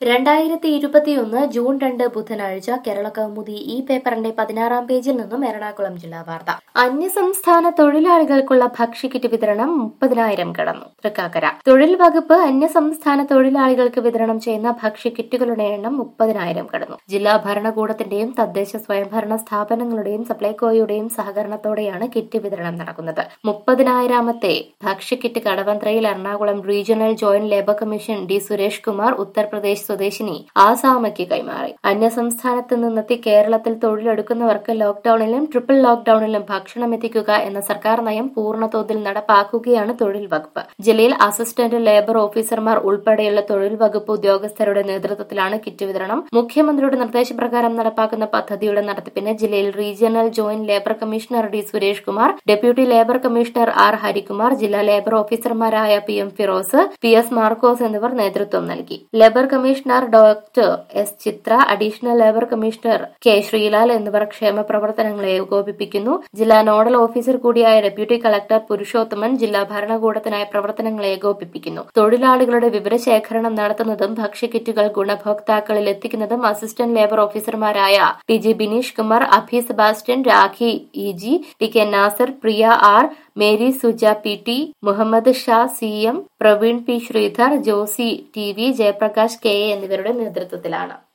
രണ്ടായിരത്തി ഇരുപത്തിയൊന്ന് ജൂൺ രണ്ട് ബുധനാഴ്ച കേരള കൗമുദി ഈ പേപ്പറിന്റെ പതിനാറാം പേജിൽ നിന്നും എറണാകുളം ജില്ലാ വാർത്ത അന്യസംസ്ഥാന തൊഴിലാളികൾക്കുള്ള ഭക്ഷ്യക്കിറ്റ് വിതരണം മുപ്പതിനായിരം കടന്നു തൃക്കാക്കര തൊഴിൽ വകുപ്പ് അന്യസംസ്ഥാന തൊഴിലാളികൾക്ക് വിതരണം ചെയ്യുന്ന ഭക്ഷ്യക്കിറ്റുകളുടെ എണ്ണം മുപ്പതിനായിരം കടന്നു ജില്ലാ ഭരണകൂടത്തിന്റെയും തദ്ദേശ സ്വയംഭരണ സ്ഥാപനങ്ങളുടെയും സപ്ലൈകോയുടെയും സഹകരണത്തോടെയാണ് കിറ്റ് വിതരണം നടക്കുന്നത് മുപ്പതിനായിരാമത്തെ ഭക്ഷ്യക്കിറ്റ് കടവന്ത്രയിൽ Ernakulam regional joint labour commission D Suresh Kumar Uttar Pradesh സ്വദേശിനി ആസാമയ്ക്ക് കൈമാറി അന്യസംസ്ഥാനത്ത് നിന്നെത്തി കേരളത്തിൽ തൊഴിലെടുക്കുന്നവർക്ക് ലോക്ഡൌണിലും ട്രിപ്പിൾ ലോക്ഡൌണിലും ഭക്ഷണം എത്തിക്കുക എന്ന സർക്കാർ നയം പൂർണ്ണതോതിൽ നടപ്പാക്കുകയാണ് തൊഴിൽ വകുപ്പ് ജില്ലയിൽ അസിസ്റ്റന്റ് ലേബർ ഓഫീസർമാർ ഉൾപ്പെടെയുള്ള തൊഴിൽ വകുപ്പ് ഉദ്യോഗസ്ഥരുടെ നേതൃത്വത്തിലാണ് കിറ്റ് വിതരണം മുഖ്യമന്ത്രിയുടെ നിർദ്ദേശപ്രകാരം നടപ്പാക്കുന്ന പദ്ധതിയുടെ നടത്തിപ്പിന് ജില്ലയിൽ regional joint labour commissioner D Suresh Kumar deputy labour commissioner R Harikumar ജില്ലാ ലേബർ ഓഫീസർമാരായ P M Firoz P S Markose എന്നിവർ നേതൃത്വം നൽകി labour commissioner doctor S Chitra additional labour commissioner K Sreelal എന്നിവർ ക്ഷേമ പ്രവർത്തനങ്ങളെ ഏകോപിപ്പിക്കുന്നു ജില്ലാ നോഡൽ ഓഫീസർ കൂടിയായ ഡെപ്യൂട്ടി കളക്ടർ പുരുഷോത്തമൻ ജില്ലാ ഭരണകൂടത്തിനായി പ്രവർത്തനങ്ങൾ ഏകോപിപ്പിക്കുന്നു തൊഴിലാളികളുടെ വിവരശേഖരണം നടത്തുന്നതും ഭക്ഷ്യക്കിറ്റുകൾ ഗുണഭോക്താക്കളിൽ എത്തിക്കുന്നതും അസിസ്റ്റന്റ് ലേബർ ഓഫീസർമാരായ T G Bineesh Kumar Abhi Sebastian Rakhi E G T K Nasar Priya R Mary Suja P T Muhammad Shah C M Praveen P Sridhar Josy T V Jayaprakash K A എന്നിവരുടെ നേതൃത്വത്തിലാണ്